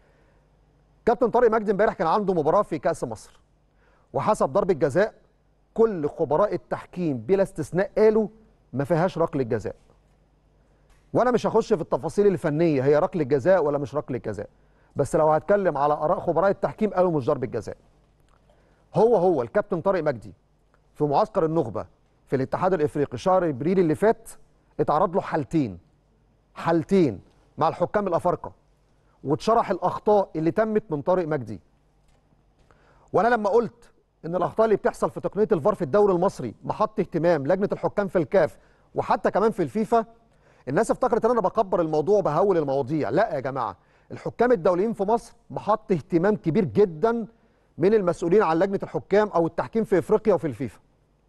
كابتن طارق مجدي امبارح كان عنده مباراه في كاس مصر وحسب ضربه جزاء كل خبراء التحكيم بلا استثناء قالوا ما فيهاش ركله جزاء وانا مش هخش في التفاصيل الفنيه هي ركله جزاء ولا مش ركله جزاء بس لو هتكلم على اراء خبراء التحكيم قالوا مش ضربه جزاء هو هو الكابتن طارق مجدي في معسكر النخبه في الاتحاد الافريقي شهر ابريل اللي فات اتعرض له حالتين حالتين مع الحكام الافارقه واتشرح الاخطاء اللي تمت من طارق مجدي وانا لما قلت ان الاخطاء اللي بتحصل في تقنيه الفار في الدوري المصري محط اهتمام لجنه الحكام في الكاف وحتى كمان في الفيفا الناس افتكرت ان انا بكبر الموضوع وبهول المواضيع لا يا جماعه الحكام الدوليين في مصر محط اهتمام كبير جدا من المسؤولين عن لجنه الحكام او التحكيم في افريقيا وفي الفيفا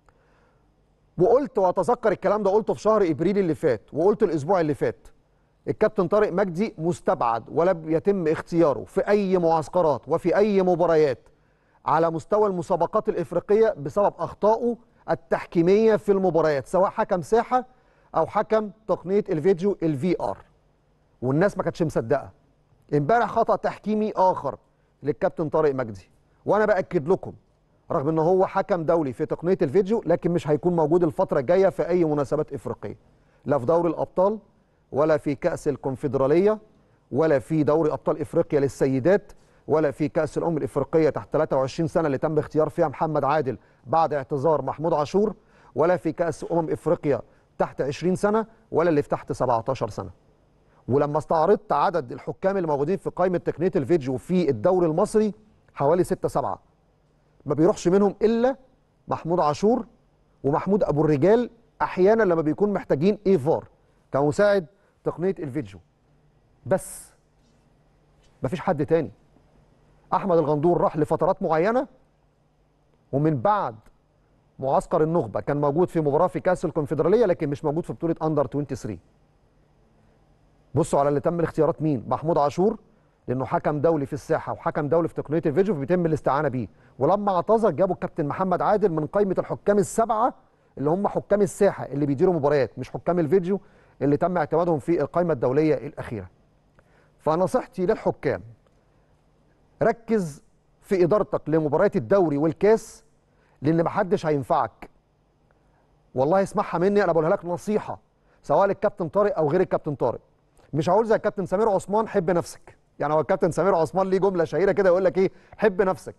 وقلت واتذكر الكلام ده قلته في شهر ابريل اللي فات وقلت الاسبوع اللي فات الكابتن طارق مجدي مستبعد ولا يتم اختياره في اي معسكرات وفي اي مباريات على مستوى المسابقات الافريقيه بسبب اخطائه التحكيميه في المباريات سواء حكم ساحه او حكم تقنيه الفيديو الفي ار والناس ما كانتش مصدقه امبارح خطا تحكيمي اخر للكابتن طارق مجدي وانا باكد لكم رغم ان هو حكم دولي في تقنيه الفيديو لكن مش هيكون موجود الفتره الجايه في اي مناسبات افريقيه لا في دوري الابطال ولا في كاس الكونفدراليه ولا في دوري ابطال افريقيا للسيدات ولا في كاس الامم الافريقيه تحت 23 سنه اللي تم اختيار فيها محمد عادل بعد اعتذار محمود عاشور ولا في كاس امم افريقيا تحت 20 سنه ولا اللي في تحت 17 سنه ولما استعرضت عدد الحكام اللي موجودين في قائمه تقنيه الفيديو في الدوري المصري حوالي 6 7 ما بيروحش منهم الا محمود عاشور ومحمود ابو الرجال احيانا لما بيكون محتاجين ايفار كمساعد تقنيه الفيديو بس مفيش حد تاني احمد الغندور راح لفترات معينه ومن بعد معسكر النخبه كان موجود في مباراه في كاس الكونفدراليه لكن مش موجود في بطوله اندر 23 بصوا على اللي تم الاختيارات مين محمود عاشور لانه حكم دولي في الساحه وحكم دولي في تقنيه الفيديو فبيتم الاستعانه بيه ولما اعتذر جابوا الكابتن محمد عادل من قائمه الحكام السبعه اللي هم حكام الساحه اللي بيديروا مباريات مش حكام الفيديو اللي تم اعتمادهم في القائمه الدوليه الاخيره فنصيحتي للحكام ركز في ادارتك لمباريات الدوري والكاس لان محدش هينفعك والله اسمعها مني انا بقولها لك نصيحه سواء للكابتن طارق او غير الكابتن طارق مش هقول زي الكابتن سمير عثمان حب نفسك يعني هو الكابتن سمير عثمان ليه جمله شهيره كده يقول لك ايه حب نفسك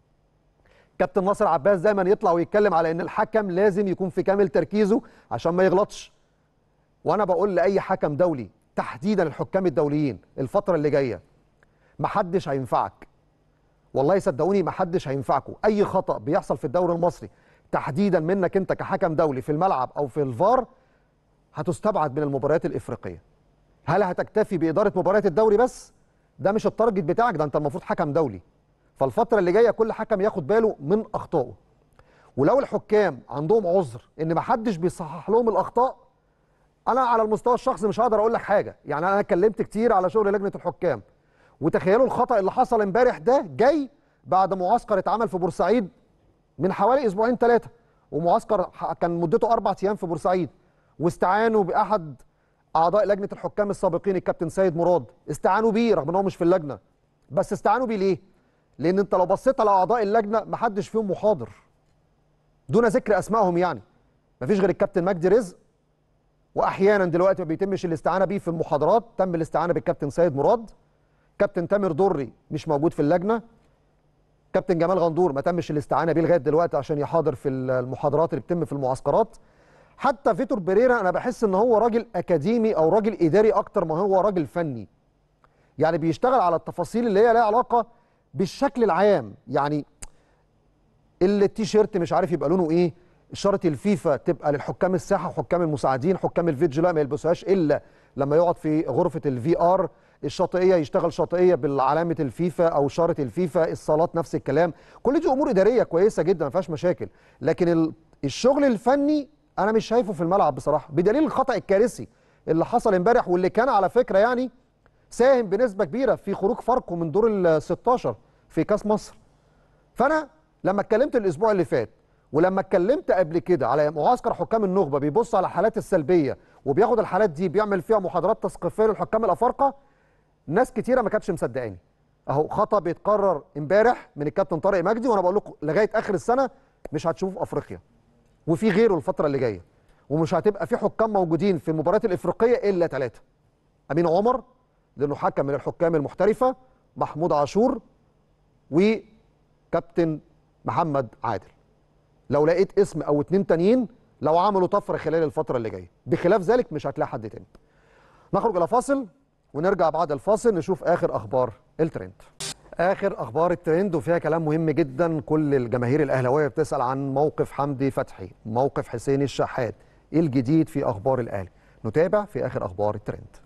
كابتن ناصر عباس دايما يطلع ويتكلم على ان الحكم لازم يكون في كامل تركيزه عشان ما يغلطش وانا بقول لاي حكم دولي تحديدا الحكام الدوليين الفتره اللي جايه محدش هينفعك والله صدقوني محدش هينفعكم اي خطا بيحصل في الدوري المصري تحديدا منك انت كحكم دولي في الملعب او في الفار هتستبعد من المباريات الافريقيه هل هتكتفي باداره مباريات الدوري بس ده مش التارجت بتاعك ده انت المفروض حكم دولي فالفتره اللي جايه كل حكم ياخد باله من اخطائه ولو الحكام عندهم عذر ان محدش بيصحح لهم الاخطاء انا على المستوى الشخصي مش هقدر اقول لك حاجه يعني انا اتكلمت كتير على شغل لجنه الحكام وتخيلوا الخطا اللي حصل امبارح ده جاي بعد معسكر اتعمل في بورسعيد من حوالي اسبوعين ثلاثه ومعسكر كان مدته اربع ايام في بورسعيد واستعانوا باحد اعضاء لجنه الحكام السابقين الكابتن سيد مراد استعانوا بيه رغم ان هو مش في اللجنه بس استعانوا بيه ليه لان انت لو بصيت على اعضاء اللجنه ما حدش فيهم محاضر دون ذكر اسمائهم يعني مفيش غير الكابتن مجدي رزق واحيانا دلوقتي ما بيتمش الاستعانه بيه في المحاضرات تم الاستعانه بالكابتن سيد مراد كابتن تامر دري مش موجود في اللجنه كابتن جمال غندور ما تمش الاستعانه بيه لغايه دلوقتي عشان يحاضر في المحاضرات اللي بتتم في المعسكرات حتى فيتور بيريرا انا بحس ان هو راجل اكاديمي او راجل اداري اكتر ما هو راجل فني يعني بيشتغل على التفاصيل اللي هي لها علاقه بالشكل العام يعني التيشيرت مش عارف يبقى لونه ايه اشاره الفيفا تبقى للحكام الساحه وحكام المساعدين حكام الفيديو لا ما يلبسوهاش الا لما يقعد في غرفه الفي ار الشاطئيه يشتغل شاطئيه بالعلامه الفيفا او اشاره الفيفا الصالات نفس الكلام كل دي امور اداريه كويسه جدا ما فيهاش مشاكل لكن الشغل الفني انا مش شايفه في الملعب بصراحه بدليل الخطا الكارثي اللي حصل امبارح واللي كان على فكره يعني ساهم بنسبه كبيره في خروج فاركو من دور ال 16 في كاس مصر فانا لما اتكلمت الاسبوع اللي فات ولما اتكلمت قبل كده على معسكر حكام النخبه بيبص على الحالات السلبيه وبياخد الحالات دي بيعمل فيها محاضرات تثقيفيه للحكام الافارقه ناس كتيره ما كانتش مصدقاني اهو خطا بيتقرر امبارح من الكابتن طارق مجدي وانا بقول لكم لغايه اخر السنه مش هتشوفوه في افريقيا وفي غيره الفتره اللي جايه ومش هتبقى في حكام موجودين في المباريات الافريقيه الا ثلاثه امين عمر لانه حكم من الحكام المحترفه محمود عاشور وكابتن محمد عادل لو لقيت اسم او اتنين تانيين لو عملوا طفره خلال الفتره اللي جايه بخلاف ذلك مش هتلاقي حد تاني نخرج الى فاصل ونرجع بعد الفاصل نشوف اخر اخبار الترند اخر اخبار الترند وفيها كلام مهم جدا كل الجماهير الاهلاويه بتسال عن موقف حمدي فتحي موقف حسين الشحات ايه الجديد في اخبار الاهلي نتابع في اخر اخبار الترند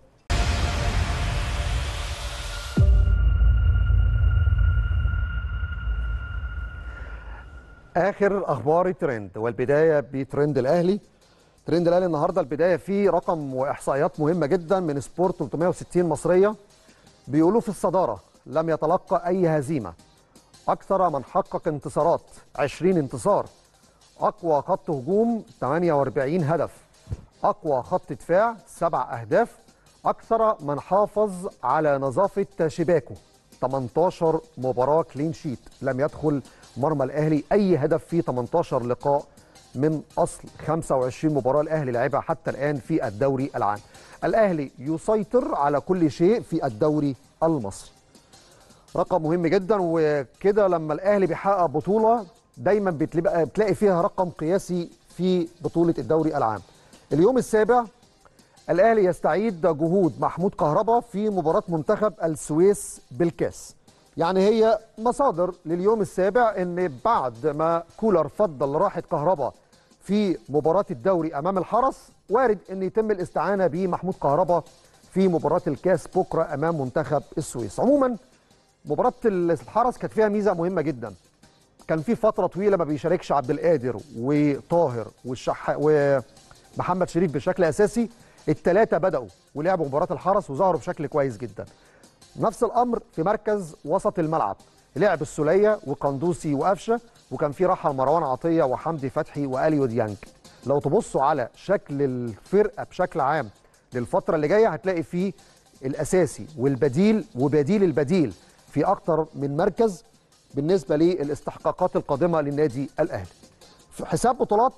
اخر اخبار الترند والبدايه بترند الاهلي ترند الاهلي النهارده البدايه فيه رقم واحصائيات مهمه جدا من سبورت 360 مصريه بيقولوا في الصداره لم يتلقى اي هزيمه اكثر من حقق انتصارات 20 انتصار اقوى خط هجوم 48 هدف اقوى خط دفاع سبع اهداف اكثر من حافظ على نظافه شباكه 18 مباراه كلين شيت لم يدخل مرمى الاهلي اي هدف في 18 لقاء من اصل 25 مباراه الاهلي لعبها حتى الان في الدوري العام. الاهلي يسيطر على كل شيء في الدوري المصري. رقم مهم جدا وكده لما الاهلي بيحقق بطوله دايما بتلاقي فيها رقم قياسي في بطوله الدوري العام. اليوم السابع الاهلي يستعيد جهود محمود كهربا في مباراه منتخب السويس بالكاس. يعني هي مصادر لليوم السابع ان بعد ما كولر فضل راحه كهربا في مباراه الدوري امام الحرس وارد ان يتم الاستعانه بمحمود كهربا في مباراه الكاس بكره امام منتخب السويس عموما مباراه الحرس كانت فيها ميزه مهمه جدا كان في فتره طويله ما بيشاركش عبد القادر وطاهر والشح ومحمد شريف بشكل اساسي الثلاثه بداوا ولعبوا مباراه الحرس وظهروا بشكل كويس جدا نفس الامر في مركز وسط الملعب لعب السوليه وقندوسي وقفشه وكان في راحه لمروان عطيه وحمدي فتحي واليو ديانج لو تبصوا على شكل الفرقه بشكل عام للفتره اللي جايه هتلاقي فيه الاساسي والبديل وبديل البديل في اكتر من مركز بالنسبه للاستحقاقات القادمه للنادي الاهلي في حساب بطولات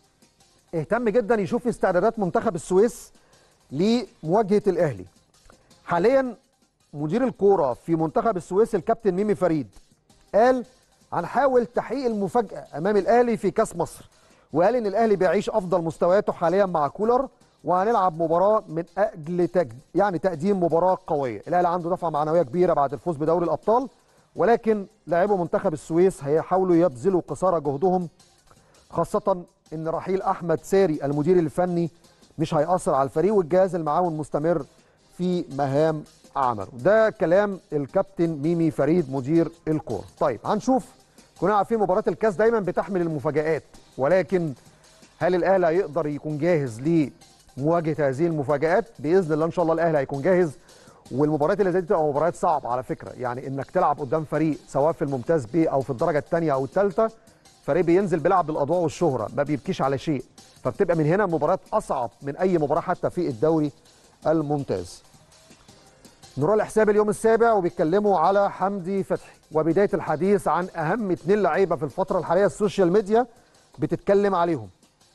اهتم جدا يشوف استعدادات منتخب السويس لمواجهه الاهلي حاليا مدير الكوره في منتخب السويس الكابتن ميمي فريد قال هنحاول تحقيق المفاجاه امام الاهلي في كاس مصر وقال ان الاهلي بيعيش افضل مستوياته حاليا مع كولر وهنلعب مباراه من اجل تج... يعني تقديم مباراه قويه الاهلي عنده دفعه معنويه كبيره بعد الفوز بدوري الابطال ولكن لاعبو منتخب السويس هيحاولوا يبذلوا قصارى جهدهم خاصه ان رحيل احمد ساري المدير الفني مش هيأثر على الفريق والجهاز المعاون مستمر في مهام عمله ده كلام الكابتن ميمي فريد مدير الكوره طيب هنشوف كنا عارفين مباراه الكاس دايما بتحمل المفاجآت ولكن هل الاهلي هيقدر يكون جاهز لمواجهه هذه المفاجآت باذن الله ان شاء الله الاهلي هيكون جاهز والمباريات اللي زي دي بتبقى مباريات صعبه على فكره يعني انك تلعب قدام فريق سواء في الممتاز بي او في الدرجه الثانيه او الثالثه فريق بينزل بيلعب بالاضواء والشهره ما بيبكيش على شيء فبتبقى من هنا مباريات اصعب من اي مباراه حتى في الدوري الممتاز نروح لحساب اليوم السابع وبيتكلموا على حمدي فتحي وبدايه الحديث عن اهم اثنين لعيبه في الفتره الحاليه السوشيال ميديا بتتكلم عليهم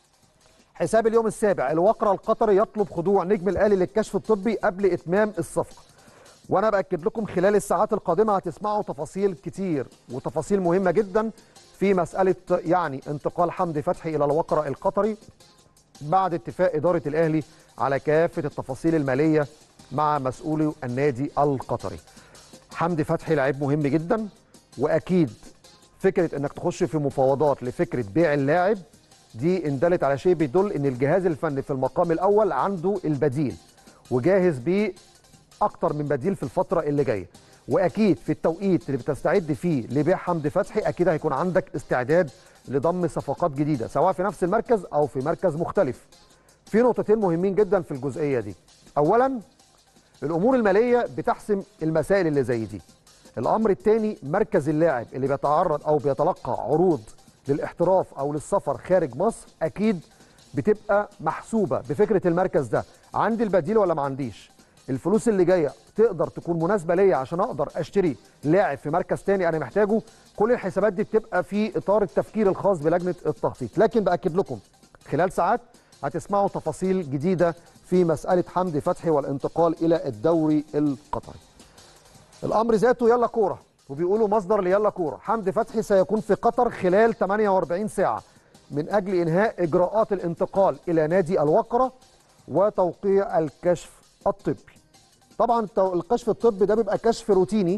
حساب اليوم السابع الوقرة القطري يطلب خضوع نجم الاهلي للكشف الطبي قبل اتمام الصفقه وانا باكد لكم خلال الساعات القادمه هتسمعوا تفاصيل كتير وتفاصيل مهمه جدا في مساله يعني انتقال حمدي فتحي الى الوقرة القطري بعد اتفاق اداره الاهلي على كافه التفاصيل الماليه مع مسؤولي النادي القطري حمدي فتحي لعيب مهم جدا واكيد فكره انك تخش في مفاوضات لفكره بيع اللاعب دي ان دلت على شيء بيدل ان الجهاز الفني في المقام الاول عنده البديل وجاهز بيه اكتر من بديل في الفتره اللي جايه واكيد في التوقيت اللي بتستعد فيه لبيع حمدي فتحي اكيد هيكون عندك استعداد لضم صفقات جديده سواء في نفس المركز او في مركز مختلف في نقطتين مهمين جدا في الجزئيه دي اولا الامور الماليه بتحسم المسائل اللي زي دي الامر الثاني مركز اللاعب اللي بيتعرض او بيتلقى عروض للاحتراف او للسفر خارج مصر اكيد بتبقى محسوبه بفكره المركز ده عندي البديل ولا ما عنديش الفلوس اللي جايه تقدر تكون مناسبه ليا عشان اقدر اشتري لاعب في مركز تاني انا محتاجه كل الحسابات دي بتبقى في اطار التفكير الخاص بلجنه التخطيط لكن باكد لكم خلال ساعات هتسمعوا تفاصيل جديده في مساله حمدي فتحي والانتقال الى الدوري القطري الامر ذاته يلا كوره وبيقولوا مصدر ليلا كوره حمدي فتحي سيكون في قطر خلال 48 ساعه من اجل انهاء اجراءات الانتقال الى نادي الوقره وتوقيع الكشف الطبي طبعا الكشف الطبي ده بيبقى كشف روتيني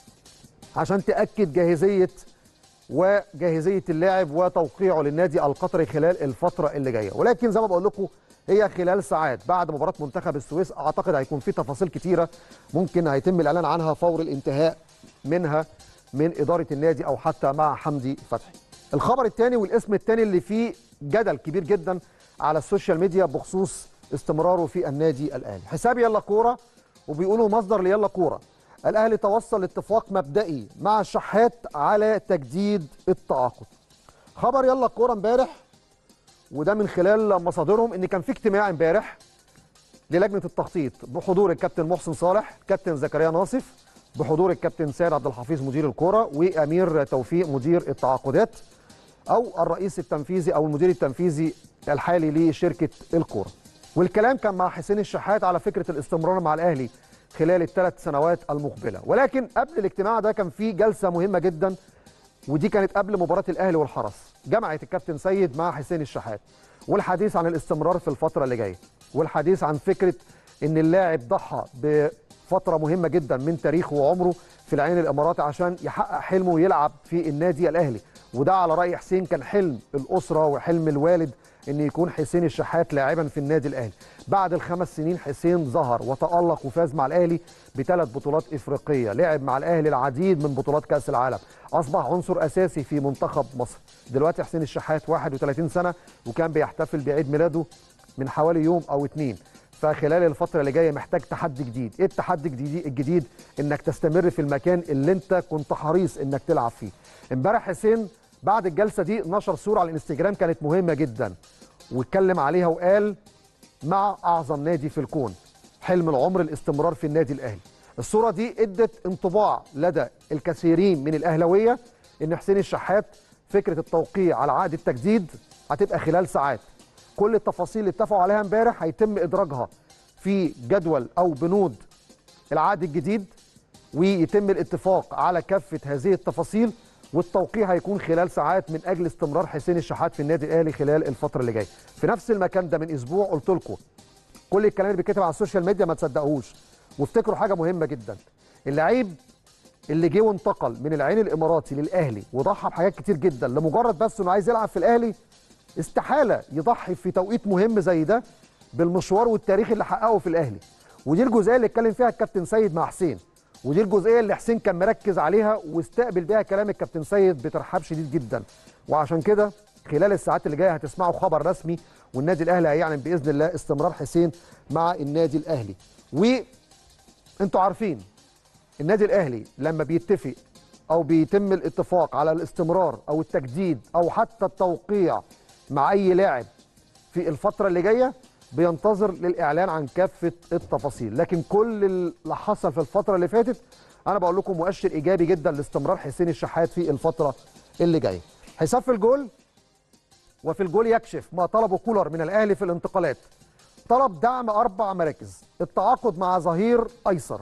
عشان تاكد جاهزيه وجاهزيه اللاعب وتوقيعه للنادي القطري خلال الفتره اللي جايه ولكن زي ما بقول لكم هي خلال ساعات بعد مباراه منتخب السويس اعتقد هيكون في تفاصيل كتيره ممكن هيتم الاعلان عنها فور الانتهاء منها من اداره النادي او حتى مع حمدي فتحي. الخبر الثاني والاسم الثاني اللي فيه جدل كبير جدا على السوشيال ميديا بخصوص استمراره في النادي الاهلي. حساب يلا كوره وبيقولوا مصدر ليلا كوره. الاهلي توصل لاتفاق مبدئي مع الشحات على تجديد التعاقد. خبر يلا كوره امبارح وده من خلال مصادرهم ان كان في اجتماع امبارح للجنه التخطيط بحضور الكابتن محسن صالح، كابتن زكريا ناصف، بحضور الكابتن سيد عبد الحفيظ مدير الكوره وامير توفيق مدير التعاقدات او الرئيس التنفيذي او المدير التنفيذي الحالي لشركه الكوره. والكلام كان مع حسين الشحات على فكره الاستمرار مع الاهلي خلال الثلاث سنوات المقبله، ولكن قبل الاجتماع ده كان في جلسه مهمه جدا ودي كانت قبل مباراه الاهلي والحرس، جمعت الكابتن سيد مع حسين الشحات والحديث عن الاستمرار في الفتره اللي جايه، والحديث عن فكره ان اللاعب ضحى بفتره مهمه جدا من تاريخه وعمره في العين الاماراتي عشان يحقق حلمه ويلعب في النادي الاهلي وده على راي حسين كان حلم الاسره وحلم الوالد ان يكون حسين الشحات لاعبا في النادي الاهلي بعد الخمس سنين حسين ظهر وتالق وفاز مع الاهلي بثلاث بطولات افريقيه لعب مع الاهلي العديد من بطولات كاس العالم اصبح عنصر اساسي في منتخب مصر دلوقتي حسين الشحات 31 سنه وكان بيحتفل بعيد ميلاده من حوالي يوم او اتنين فخلال الفتره اللي جايه محتاج تحدي جديد ايه التحدي الجديد الجديد انك تستمر في المكان اللي انت كنت حريص انك تلعب فيه امبارح حسين بعد الجلسه دي نشر صوره على الانستجرام كانت مهمه جدا واتكلم عليها وقال مع اعظم نادي في الكون حلم العمر الاستمرار في النادي الاهلي الصوره دي ادت انطباع لدى الكثيرين من الاهلاويه ان حسين الشحات فكره التوقيع على عقد التجديد هتبقى خلال ساعات كل التفاصيل اللي اتفقوا عليها امبارح هيتم ادراجها في جدول او بنود العقد الجديد ويتم الاتفاق على كافه هذه التفاصيل والتوقيع هيكون خلال ساعات من اجل استمرار حسين الشحات في النادي الاهلي خلال الفتره اللي جايه في نفس المكان ده من اسبوع قلت لكم كل الكلام اللي بيتكتب على السوشيال ميديا ما تصدقوهوش وافتكروا حاجه مهمه جدا اللعيب اللي جه وانتقل من العين الاماراتي للاهلي وضحى بحاجات كتير جدا لمجرد بس انه عايز يلعب في الاهلي استحاله يضحي في توقيت مهم زي ده بالمشوار والتاريخ اللي حققه في الاهلي ودي الجزئيه اللي اتكلم فيها الكابتن سيد مع حسين ودي الجزئيه اللي حسين كان مركز عليها واستقبل بيها كلام الكابتن سيد بترحاب شديد جدا وعشان كده خلال الساعات اللي جايه هتسمعوا خبر رسمي والنادي الاهلي هيعلن باذن الله استمرار حسين مع النادي الاهلي وانتوا عارفين النادي الاهلي لما بيتفق او بيتم الاتفاق على الاستمرار او التجديد او حتى التوقيع مع اي لاعب في الفتره اللي جايه بينتظر للاعلان عن كافه التفاصيل لكن كل اللي حصل في الفتره اللي فاتت انا بقول لكم مؤشر ايجابي جدا لاستمرار حسين الشحات في الفتره اللي جايه حساب في الجول وفي الجول يكشف ما طلبه كولر من الاهلي في الانتقالات طلب دعم اربع مراكز التعاقد مع ظهير ايسر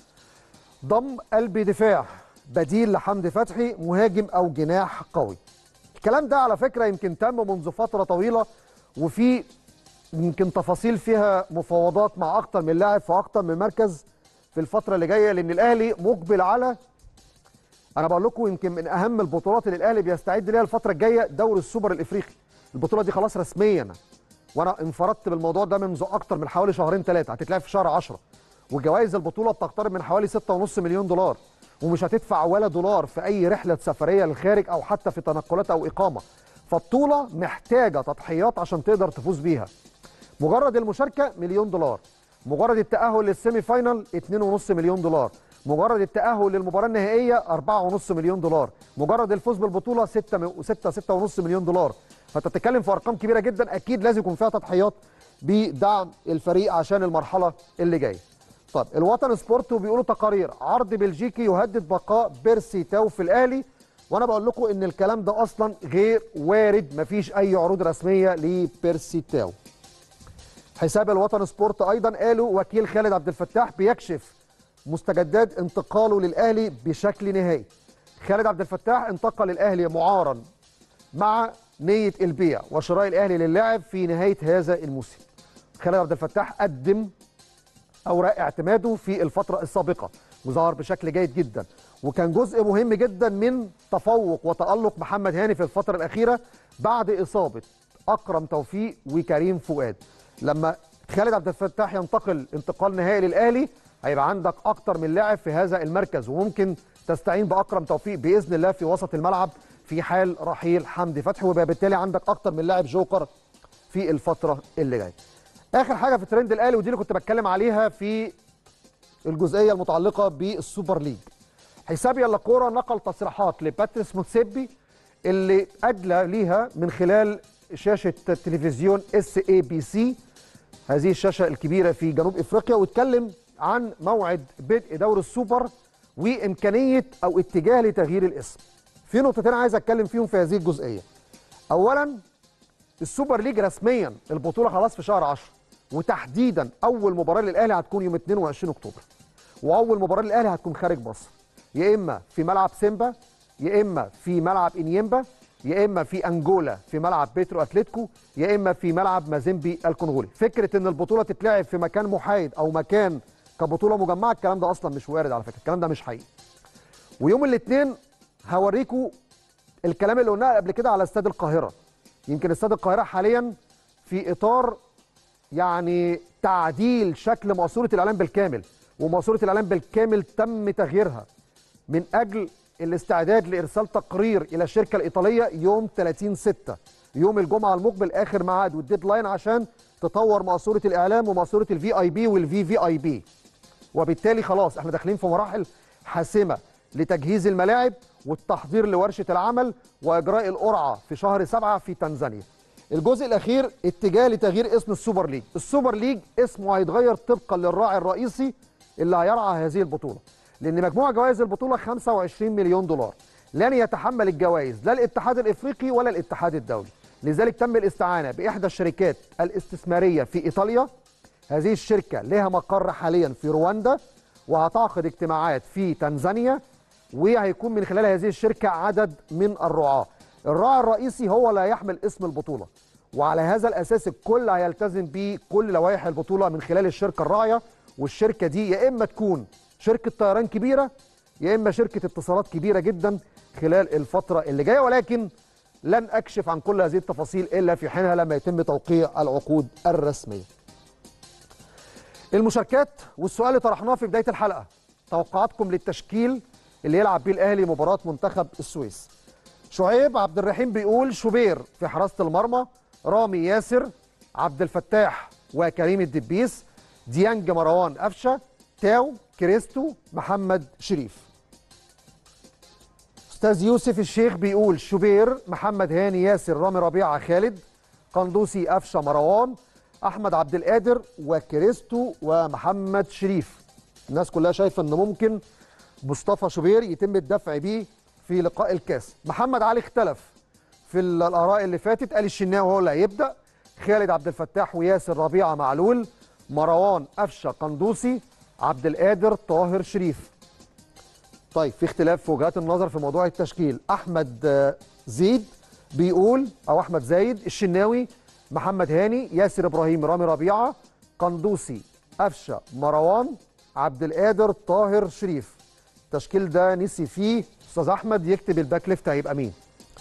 ضم قلب دفاع بديل لحمدي فتحي مهاجم او جناح قوي الكلام ده على فكره يمكن تم منذ فتره طويله وفي يمكن تفاصيل فيها مفاوضات مع اكتر من لاعب في اكتر من مركز في الفتره اللي جايه لان الاهلي مقبل على انا بقول لكم يمكن من اهم البطولات اللي الاهلي بيستعد ليها الفتره الجايه دوري السوبر الافريقي البطوله دي خلاص رسميا وانا انفردت بالموضوع ده منذ اكتر من حوالي شهرين ثلاثه هتتلعب في شهر 10 وجوائز البطوله بتقترب من حوالي 6.5 مليون دولار ومش هتدفع ولا دولار في اي رحله سفريه للخارج او حتى في تنقلات او اقامه فالبطوله محتاجه تضحيات عشان تقدر تفوز بيها مجرد المشاركه مليون دولار مجرد التاهل للسيمي فاينال 2.5 مليون دولار مجرد التاهل للمباراه النهائيه 4.5 مليون دولار مجرد الفوز بالبطوله 6 6 6.5 مليون دولار فانت بتتكلم في ارقام كبيره جدا اكيد لازم يكون فيها تضحيات بدعم الفريق عشان المرحله اللي جايه طب الوطن سبورت بيقولوا تقارير عرض بلجيكي يهدد بقاء بيرسي تاو في الاهلي وانا بقول لكم ان الكلام ده اصلا غير وارد مفيش اي عروض رسميه لبيرسي تاو حساب الوطن سبورت ايضا قالوا وكيل خالد عبد الفتاح بيكشف مستجدات انتقاله للاهلي بشكل نهائي خالد عبد الفتاح انتقل الاهلي معارا مع نيه البيع وشراء الاهلي للاعب في نهايه هذا الموسم خالد عبد الفتاح قدم اوراق اعتماده في الفتره السابقه وظهر بشكل جيد جدا وكان جزء مهم جدا من تفوق وتالق محمد هاني في الفتره الاخيره بعد اصابه اكرم توفيق وكريم فؤاد لما خالد عبد الفتاح ينتقل انتقال نهائي للاهلي هيبقى عندك اكتر من لاعب في هذا المركز وممكن تستعين باكرم توفيق باذن الله في وسط الملعب في حال رحيل حمدي فتحي ويبقى بالتالي عندك اكتر من لاعب جوكر في الفتره اللي جايه اخر حاجه في ترند الاهلي ودي اللي كنت بتكلم عليها في الجزئيه المتعلقه بالسوبر ليج حساب يلا كوره نقل تصريحات لباتريس موتسيبي اللي ادلى ليها من خلال شاشه تلفزيون اس اي بي سي هذه الشاشه الكبيره في جنوب افريقيا واتكلم عن موعد بدء دوري السوبر وامكانيه او اتجاه لتغيير الاسم في نقطتين عايز اتكلم فيهم في هذه الجزئيه اولا السوبر ليج رسميا البطوله خلاص في شهر 10 وتحديدا اول مباراه للاهلي هتكون يوم 22 اكتوبر واول مباراه للاهلي هتكون خارج مصر يا اما في ملعب سيمبا يا اما في ملعب انيمبا يا اما في انجولا في ملعب بيترو اتلتيكو يا اما في ملعب مازيمبي الكونغولي فكره ان البطوله تتلعب في مكان محايد او مكان كبطوله مجمعه الكلام ده اصلا مش وارد على فكره الكلام ده مش حقيقي ويوم الاثنين هوريكم الكلام اللي قلناه قبل كده على استاد القاهره يمكن استاد القاهره حاليا في اطار يعني تعديل شكل ماسوره الاعلام بالكامل وماسوره الاعلام بالكامل تم تغييرها من اجل الاستعداد لارسال تقرير الى الشركه الايطاليه يوم 30 6 يوم الجمعه المقبل اخر ميعاد والديدلاين عشان تطور ماسوره الاعلام وماسوره الفي اي بي والفي في اي بي وبالتالي خلاص احنا داخلين في مراحل حاسمه لتجهيز الملاعب والتحضير لورشه العمل واجراء القرعه في شهر سبعة في تنزانيا. الجزء الاخير اتجاه لتغيير اسم السوبر ليج، السوبر ليج اسمه هيتغير طبقا للراعي الرئيسي اللي هيرعى هذه البطوله. لان مجموع جوائز البطوله 25 مليون دولار. لن يتحمل الجوائز لا الاتحاد الافريقي ولا الاتحاد الدولي. لذلك تم الاستعانه باحدى الشركات الاستثماريه في ايطاليا. هذه الشركه لها مقر حاليا في رواندا وهتعقد اجتماعات في تنزانيا وهيكون من خلال هذه الشركه عدد من الرعاه. الراعي الرئيسي هو اللي هيحمل اسم البطوله وعلى هذا الاساس الكل هيلتزم بكل لوائح البطوله من خلال الشركه الراعيه والشركه دي يا اما تكون شركه طيران كبيره يا اما شركه اتصالات كبيره جدا خلال الفتره اللي جايه ولكن لن اكشف عن كل هذه التفاصيل الا في حينها لما يتم توقيع العقود الرسميه. المشاركات والسؤال اللي طرحناه في بدايه الحلقه توقعاتكم للتشكيل اللي يلعب بيه الاهلي مباراه منتخب السويس. شعيب عبد الرحيم بيقول شوبير في حراسه المرمى، رامي ياسر، عبد الفتاح وكريم الدبيس، ديانج مروان قفشه، تاو، كريستو، محمد شريف. استاذ يوسف الشيخ بيقول شوبير، محمد هاني ياسر، رامي ربيعه، خالد، قندوسي قفشه مروان، احمد عبد القادر وكريستو ومحمد شريف. الناس كلها شايفه ان ممكن مصطفى شوبير يتم الدفع بيه في لقاء الكاس محمد علي اختلف في الاراء اللي فاتت قال الشناوي هو اللي هيبدا خالد عبد الفتاح وياسر ربيعه معلول مروان قفشه قندوسي عبد القادر طاهر شريف طيب في اختلاف في وجهات النظر في موضوع التشكيل احمد زيد بيقول او احمد زايد الشناوي محمد هاني ياسر ابراهيم رامي ربيعه قندوسي قفشه مروان عبد القادر طاهر شريف التشكيل ده نسي فيه استاذ احمد يكتب الباك ليفت هيبقى مين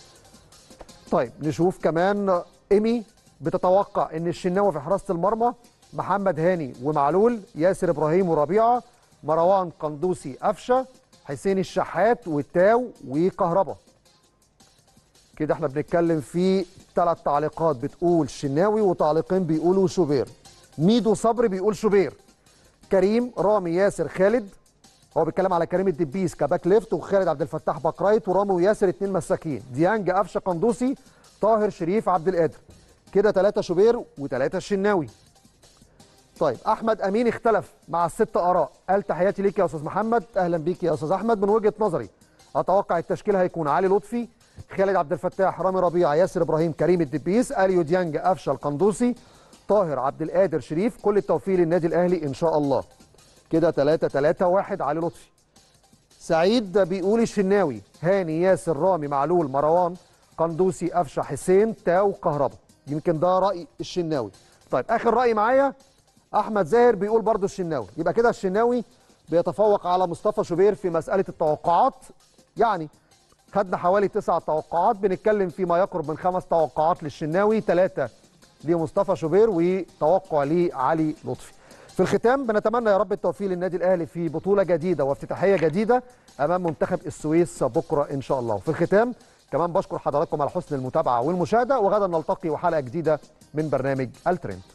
طيب نشوف كمان ايمي بتتوقع ان الشناوي في حراسه المرمى محمد هاني ومعلول ياسر ابراهيم وربيعه مروان قندوسي قفشه حسين الشحات وتاو وكهربا كده احنا بنتكلم في ثلاث تعليقات بتقول شناوي وتعليقين بيقولوا شوبير ميدو صبري بيقول شوبير كريم رامي ياسر خالد هو بيتكلم على كريم الدبيس كباك ليفت وخالد عبد الفتاح باك رايت ورامي وياسر اثنين مساكين ديانج قفشه قندوسي طاهر شريف عبد القادر كده ثلاثه شوبير وثلاثه الشناوي طيب احمد امين اختلف مع الست اراء قال تحياتي ليك يا استاذ محمد اهلا بيك يا استاذ احمد من وجهه نظري اتوقع التشكيل هيكون علي لطفي خالد عبد الفتاح رامي ربيعه ياسر ابراهيم كريم الدبيس اليو ديانج قفشه القندوسي طاهر عبد القادر شريف كل التوفيق للنادي الاهلي ان شاء الله كده 3 3 1 علي لطفي سعيد بيقول الشناوي هاني ياسر رامي معلول مروان قندوسي قفشه حسين تاو كهربا يمكن ده راي الشناوي طيب اخر راي معايا احمد زاهر بيقول برضو الشناوي يبقى كده الشناوي بيتفوق على مصطفى شوبير في مساله التوقعات يعني خدنا حوالي تسع توقعات بنتكلم في ما يقرب من خمس توقعات للشناوي ثلاثه لمصطفى شوبير وتوقع لعلي لطفي في الختام بنتمنى يا رب التوفيق للنادي الاهلي في بطوله جديده وافتتاحيه جديده امام منتخب السويس بكره ان شاء الله وفي الختام كمان بشكر حضراتكم على حسن المتابعه والمشاهده وغدا نلتقي وحلقه جديده من برنامج الترند